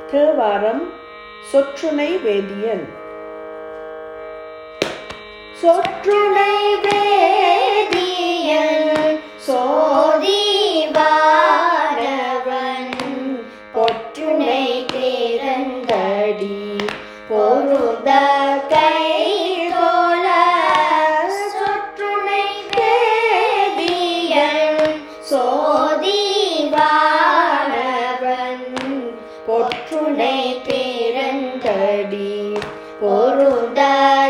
தேவாரம் சொற்றுணை வேதியன் சொற்றுணை வேதியன் சோதிவாரவன் பொற்றுணை திறந்தடி பொருந்த கைதோல சொற்றுணை வேதியன் சோதிவாரவன் பொற்றுணை பிறந்தடி பொருந்த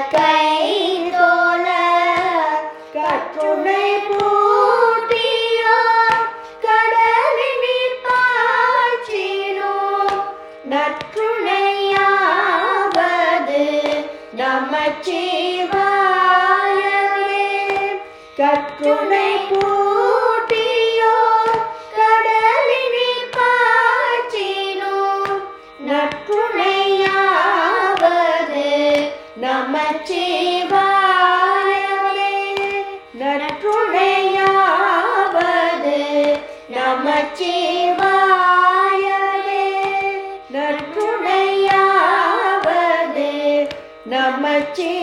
கைதோல கற்றுணை பூட்டியோ கடலினி பாய்ச்சினோ நற்றுணையாவது நமச்சிவாயவே கற்றுணை பூட்டியோ கடலினி பாய்ச்சினோ நற்றுணையாவது நமச்சிவாயவே நற்றுணையாவது நமச்சிவாயவே நற்றுணையாவது நமச்சிவாயவே